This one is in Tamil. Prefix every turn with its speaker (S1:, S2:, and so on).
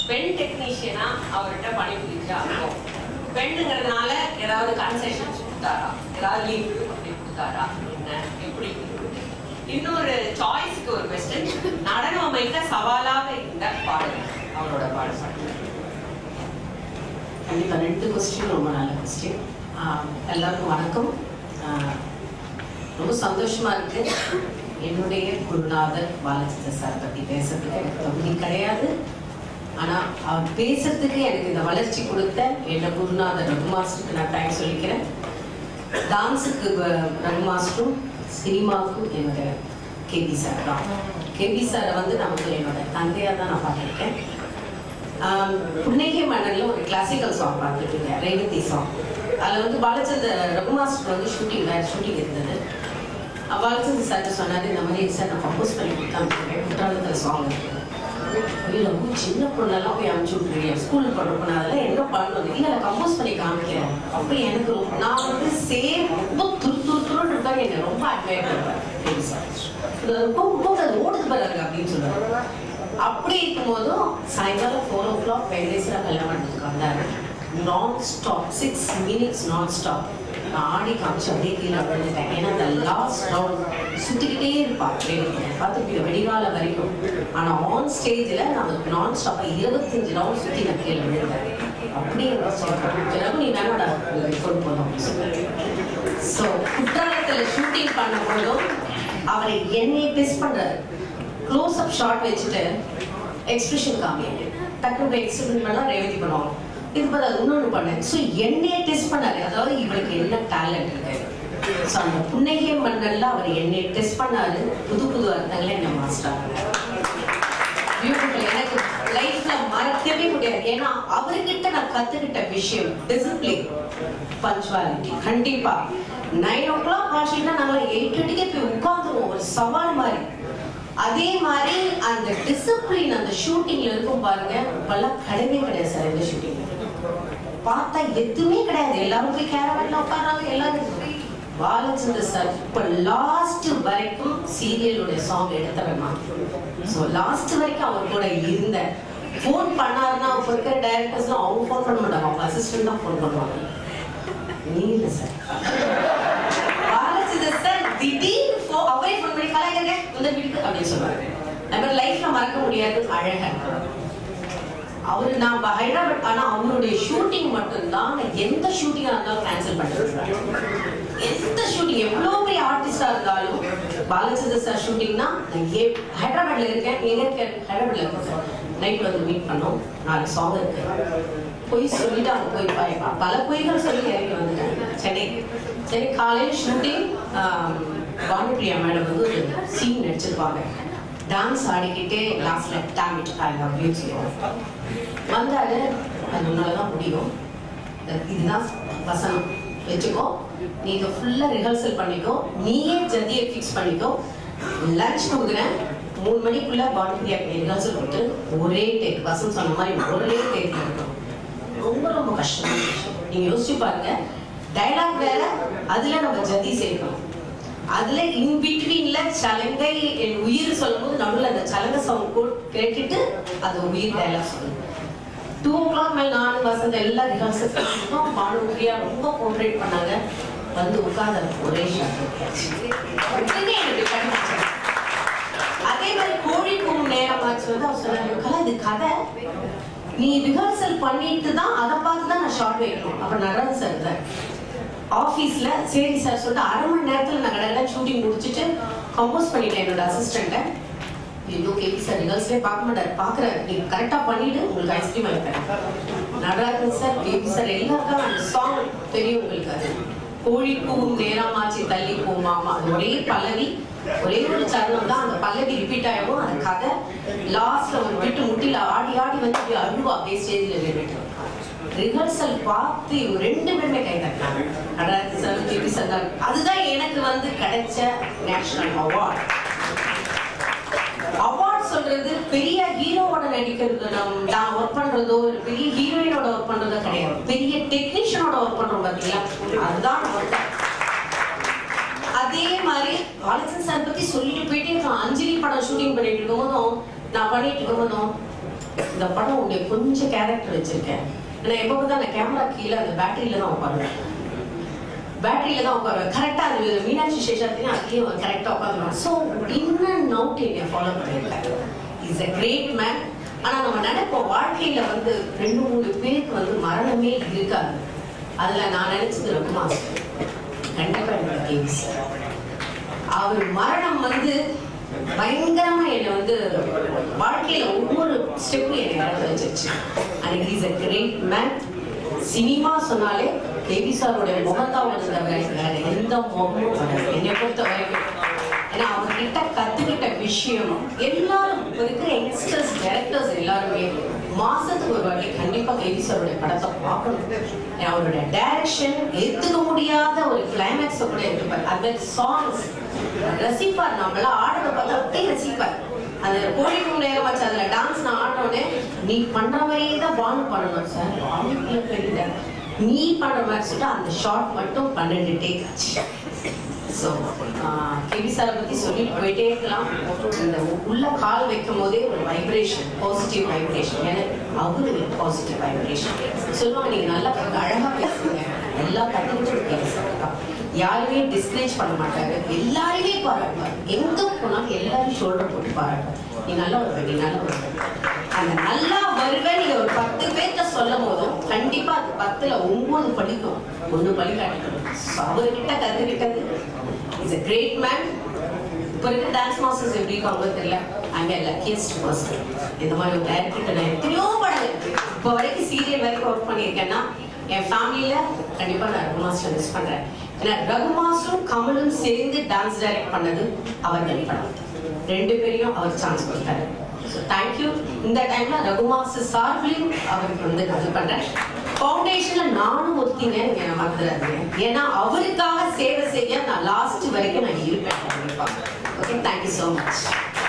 S1: பெண் டெக்னீஷியனா அவர்கிட்ட பணிபுரிஞ்சா இருக்கும் பெண்ணுங்கிறதுனால ஏதாவது கன்செஷன்ஸ் கொடுத்தாரா ஏதாவது லீவ் அப்படி கொடுத்தாரா என்ன எப்படி இருந்தது? இன்னொரு சாய்ஸ்க்கு ஒரு கொஸ்டின் நடனம் அமைக்க சவாலாக இருந்த பாடல் அவரோட பாடல்
S2: கண்டிப்பாக ரெண்டு கொஸ்டின் ரொம்ப நல்ல கொஸ்டின் எல்லாருக்கும் வணக்கம் ஆஹ் ரொம்ப சந்தோஷமா இருக்கு என்னுடைய குருநாதர் பாலச்சந்திர சார் பத்தி பேசுறதுக்கு எனக்கு தகுதி கிடையாது ஆனா அவர் பேசுறதுக்கு எனக்கு இந்த வளர்ச்சி கொடுத்த என்னோட குருநாதர் ரகு மாஸ்டருக்கு நான் தேங்க்ஸ் சொல்லிக்கிறேன் டான்ஸுக்கு வ- ரகு மாஸ்டரும் சினிமாவுக்கும் என்னோட கேபி சார் தான் கேபி சாரை வந்து நமக்கு என்னோட தந்தையா தான் நான் பார்த்துருக்கேன் ஆம், புன்னகை மன்னன்ல ஒரு கிளாசிக்கல் சாங் பார்த்துருக்கீங்க ரேவதி சாங் அதில் வந்து பாலச்சந்திர ரகுமாஸ்டர் வந்து ஷூட்டிங் வேறு ஷூட்டிங் இருந்தது அப்ப பாலச்சந்திர சார் சொன்னாரு இந்த மாதிரி சார் நான் கம்போஸ் பண்ணி கொடுத்தாங்க குற்றாலத்தில் சாங் இருக்குது ஐயோ ரொம்ப சின்ன பொண்ணெல்லாம் போய் அனுப்பிச்சு விட்ருக்கீங்க ஸ்கூல் பண்ணுறப்ப நான் அதெல்லாம் என்ன பண்ணணும் இல்லை நான் கம்போஸ் பண்ணி காமிக்கிறேன் அப்போ எனக்கு ரொம்ப நான் வந்து சேம் ரொம்ப துரு துரு துருன்னு இருப்பாங்க என்னை ரொம்ப அட்மையர் பண்ணுவேன் சார் ரொம்ப ரொம்ப அது ஓடுது பாருங்க அப்படின்னு சொல்லுவாங்க அப்படி இருக்கும்போதும் சாயங்காலம் ஃபோர் ஓ கிளாக் வெங்கடேஸ்வரா கல்யாணத்துக்கு வந்தாரு நான் ஸ்டாப் சிக்ஸ் மினிட்ஸ் நான் ஸ்டாப் நான் ஆடி காமிச்சு அப்படியே கீழே விழுந்துட்டேன் ஏன்னா அந்த லாஸ்ட் ரவுண்ட் சுற்றிக்கிட்டே இருப்பா பார்த்துருப்பீங்க வெடிகால வரைக்கும் ஆனால் ஆன் ஸ்டேஜில் நான் நான் ஸ்டாப்பாக இருபத்தஞ்சு ரவுண்ட் சுற்றி நான் கீழே விழுந்தேன் அப்படியே சொல்கிறேன் நீ வேணாடா கொண்டு போகணும் அப்படின்னு சொன்னாரு ஸோ குற்றாலத்தில் ஷூட்டிங் பண்ணும்போதும் அவரை என்னை டெஸ்ட் பண்றாரு க்ளோஸ் அப் ஷாட் வச்சுட்டு எக்ஸ்பிரஷன் காமிங்க டக்குனு எக்ஸ்பிரஷன் பண்ணா ரேவதி பண்ணுவாங்க இது பார்த்தா இன்னொன்று பண்ணேன் ஸோ என்னையே டெஸ்ட் பண்ணாரு அதாவது இவருக்கு என்ன டேலண்ட் இருக்கு ஸோ அந்த புன்னகை மன்னல்ல அவர் என்னை டெஸ்ட் பண்ணாரு புது புது அர்த்தங்களை என்ன மாஸ்டர் பியூட்டிஃபுல் எனக்கு லைஃப்ல மறக்கவே முடியாது ஏன்னா அவர்கிட்ட நான் கத்துக்கிட்ட விஷயம் டிசிப்ளின் பஞ்சுவாலிட்டி கண்டிப்பா நைன் ஓ கிளாக் ஆச்சுன்னா நாங்க எயிட் தேர்ட்டிக்கே போய் உட்காந்துருவோம் ஒரு சவால் மாதிரி அதே மாதிரி அந்த டிசிப்ளின் அந்த ஷூட்டிங்ல இருக்கும் பாருங்க இப்பெல்லாம் கிடையவே கிடையாது சார் இந்த ஷூட்டிங் பார்த்தா எதுவுமே கிடையாது எல்லாரும் போய் கேரவன்ல உட்காராங்க எல்லாரும் பாலச்சந்திர சார் இப்ப லாஸ்ட் வரைக்கும் சீரியலுடைய சாங் எடுத்தவன் ஸோ லாஸ்ட் வரைக்கும் அவர் கூட இருந்தேன் ஃபோன் பண்ணாருன்னா அப்போ இருக்கிற டைரக்டர்ஸ்லாம் அவங்க ஃபோன் பண்ண மாட்டாங்க அவங்க அசிஸ்டன்ட் தான் ஃபோன் பண்ணுவாங்க நீ இல்லை சார் பாலச்சந்திர சார் திடீர்னு ஃபோ அவரே ஃபோன் பண்ணி கலாய்க்கிறேன் இந்த வீட்டுக்கு அப்படின்னு சொல்லுவாங்க நம்ம லைஃப்ல மறக்க முடியாது அழகா அவரு நான் இப்ப ஹைதராபாத் ஆனா அவருடைய ஷூட்டிங் மட்டும்தான் நான் எந்த ஷூட்டிங்கா இருந்தாலும் கேன்சல் பண்ணிருக்கேன் எந்த ஷூட்டிங் எவ்வளவு பெரிய ஆர்டிஸ்டா இருந்தாலும் பாலச்சந்திர சார் ஷூட்டிங்னா நான் ஏ ஹைதராபாத்ல இருக்கேன் எங்க இருக்கேன் ஹைதராபாத்ல இருக்கேன் சார் நைட் வந்து மீட் பண்ணோம் நாலு சாங் இருக்கு பொய் சொல்லிட்டு அங்க போய் பாய்ப்பா பல பொய்கள் சொல்லி இறங்கி வந்துட்டேன் சென்னை சென்னை காலையில் ஷூட்டிங் பானுப்ரியா மேடம் வந்து ஒரு சீன் நடிச்சிருப்பாங்க டான்ஸ் ஆடிக்கிட்டே லாஸ்ட்ல டேமிட் ஐ லவ் யூ சொல்லுவாங்க வந்தாரு அது உன்னால தான் முடியும் இந்த- இதுதான் வசனம் வச்சுக்கோ நீ இதை ஃபுல்லாக ரிஹர்சல் பண்ணிக்கோ நீயே ஜதியை ஃபிக்ஸ் பண்ணிக்கோ லஞ்ச் கொடுக்குறேன் மூணு மணிக்குள்ள பாடி ரிஹர்சல் கொடுத்து ஒரே டேக் வசனம் சொன்ன மாதிரி ஒரே டேக் இருக்கும் ரொம்ப ரொம்ப கஷ்டமான விஷயம் நீங்க யோசிச்சு பாருங்க டைலாக் வேற அதுல நம்ம ஜதி சேர்க்கணும் அதுல இன் பிட்வீன்ல சலங்கை என் உயிர் சொல்லும்போது நடுவில் அந்த சலங்க சவுண்ட் கேட்டுட்டு அது உயிர் டைலாக் சொல்லணும் டூ ஓ கிளாக் மேல் நானும் வசந்த் எல்லாம் ரிஹர்சல் பண்ணிட்டோம் பானுப்ரியா ரொம்ப கோஆப்ரேட் பண்ணாங்க வந்து உட்கார்ந்த ஒரே ஷாட் உடனே எனக்கு கண்டுபிடிச்சேன் அதே மாதிரி கோழி கூவும் நேரமாச்சு வந்து அவர் சொன்னாரு கலா இது கதை நீ ரிஹர்சல் பண்ணிட்டு தான் அதை பார்த்து தான் நான் ஷார்ட் வைக்கணும் அப்ப நடராஜ் சார் தான் ஆஃபீஸ்ல சரி சார் சொல்லிட்டு அரை மணி நேரத்துல நான் கடை ஷூட்டிங் முடிச்சுட்டு கம்போஸ் பண்ணிட்டேன் என்னோட அசிஸ்டண்ட்டை இன்னும் கேபி சார் ரிஹர்சலே பார்க்க மாட்டார் பார்க்குறாரு நீ கரெக்டாக பண்ணிட்டு உங்களுக்கு ஐஸ்கிரீம் வைப்பேன் நடராஜன் சார் கேபி சார் எல்லாருக்கும் அந்த சாங் தெரியும் உங்களுக்கு அது கோழி பூவும் நேரமாச்சு தள்ளி போமாமா அது ஒரே பல்லவி ஒரே ஒரு சரணம் தான் அந்த பல்லவி ரிப்பீட் ஆகும் அந்த கதை லாஸ்ட்ல ஒரு விட்டு முட்டில ஆடி ஆடி வந்து அப்படியே அழுவா அப்படியே ஸ்டேஜில் நின்றுட்டு ரிஹர்சல் பார்த்து இவங்க ரெண்டு பேருமே கை தட்டினாங்க நடராஜன் சார் கேபி சார் தான் அதுதான் எனக்கு வந்து கிடைச்ச நேஷனல் அவார்ட் அவார்ட் சொல்றது பெரிய ஹீரோவோட நடிக்கிறது நம் நான் ஒர்க் பண்றதோ ஒரு பெரிய ஹீரோயினோட ஒர்க் பண்றதோ கிடையாது பெரிய டெக்னீஷியனோட ஒர்க் பண்றோம் பாத்தீங்களா அதுதான் ஒர்க் அதே மாதிரி பாலச்சன் சார் பத்தி சொல்லிட்டு போயிட்டே இருக்கலாம் அஞ்சலி படம் ஷூட்டிங் பண்ணிட்டு இருக்கும்போதும் நான் பண்ணிட்டு இருக்கணும் இந்த படம் உடைய கொஞ்சம் கேரக்டர் வச்சிருக்கேன் நான் எப்போ தான் அந்த கேமரா கீழே அந்த பேட்டரியில தான் உட்காருவேன் பேட்டரியில தான் உட்காருவேன் கரெக்டா அது மீனாட்சி சேஷாத்திலையும் அதுலயும் கரெக்டா உட்காந்துருவேன் ஸோ இன் அண்ட் அவுட் என்னை ஃபாலோ பண்ணியிருக்காரு இஸ் அ கிரேட் மேன் ஆனா நம்ம நினைப்போம் வாழ்க்கையில வந்து ரெண்டு மூணு பேருக்கு வந்து மரணமே இருக்காது அதுல நான் நினைச்சது ரகுமா கண்டிப்பா என்னோட கேள்வி அவர் மரணம் வந்து பயங்கரமா என்னை வந்து வாழ்க்கையில ஒவ்வொரு ஸ்டெப்பும் என்னை நடந்து வச்சிருச்சு and is a great man cinema சொன்னாலே தேவி சாருடைய முகத்தான் வந்து வேற எந்த முகமும் வராது. என்னை பொறுத்த வரைக்கும் ஏன்னா அவர்கிட்ட கத்துக்கிட்ட விஷயம் எல்லாரும் இப்ப இருக்கிற யங்ஸ்டர்ஸ் டைரக்டர்ஸ் எல்லாருமே மாசத்துக்கு ஒரு வாட்டி கண்டிப்பா தேவி சாருடைய படத்தை பார்க்கணும் ஏன்னா அவருடைய டைரக்ஷன் ஏத்துக்க முடியாத ஒரு கிளைமேக்ஸ் கூட இருப்பார் அந்த சாங்ஸ் ரசிப்பார் நம்மள ஆடுறத பார்த்தா அப்படியே ரசிப்பார் அந்த கோழிக்கும் நேரம் வச்சு அதுல டான்ஸ் நான் ஆடுறோன்னே நீ பண்ற மாதிரியே தான் பானு பண்ணணும் சார் பானுக்குள்ள போயிட்டேன் நீ பண்ற மாதிரி சொல்லிட்டு அந்த ஷார்ட் மட்டும் பன்னெண்டு டேக் ஆச்சு ஸோ கேவி சாரை பத்தி சொல்லிட்டு போயிட்டே இருக்கலாம் இந்த உள்ள கால் வைக்கும் போதே ஒரு வைப்ரேஷன் பாசிட்டிவ் வைப்ரேஷன் எனக்கு அவரு பாசிட்டிவ் வைப்ரேஷன் சொல்லுவாங்க நீங்க நல்லா அழகா பேசுங்க எல்லா கட்டுரையும் பேசுறா யாருமே டிஸ்கரேஜ் பண்ண மாட்டாங்க எல்லாருமே பாராட்டுவார் எங்க போனாலும் எல்லாரும் ஷோல்டர் போட்டு பாராட்டுவார் நீ நல்லா வருவ நீ நல்லா வருவ அந்த நல்லா வருவேன் நீங்க ஒரு பத்து பேர்த்த சொல்லும் போதும் கண்டிப்பா அது பத்துல ஒன்பது படிக்கும் ஒண்ணு பழிகாட்டிக்கணும் So, அவர்கிட்ட கத்துக்கிட்டது இஸ் a கிரேட் மேன் இப்போ இருக்க டான்ஸ் மாஸ்டர்ஸ் எப்படி இருக்காங்க தெரியல அங்க லக்கியஸ்ட் பர்சன் இந்த மாதிரி ஒரு டேரக்டர் நான் எத்தனையோ படம் இருக்கு இப்போ வரைக்கும் சீரியல் வரைக்கும் ஒர்க் பண்ணியிருக்கேன்னா என் ஃபேமிலியில கண்டிப்பா நான் ரகு மாஸ்டர் மிஸ் பண்றேன் ஏன்னா ரகு மாஸ்டரும் கமலும் சேர்ந்து டான்ஸ் டைரக்ட் பண்ணது அவர் படம் ரெண்டு பேரையும் அவர் சான்ஸ் கொடுத்தாரு ஸோ தேங்க்யூ இந்த டைம்ல ரகுமாசு சார்பிலையும் அவருக்கு வந்து நான் இது பண்றேன் ஃபவுண்டேஷன்ல நானும் ஒத்திங்க நீங்க மறந்துடாதீங்க ஏன்னா அவருக்காக சேவை செய்ய நான் லாஸ்ட் வரைக்கும் நான் இருப்பேன் கண்டிப்பா ஓகே தேங்க்யூ ஸோ மச்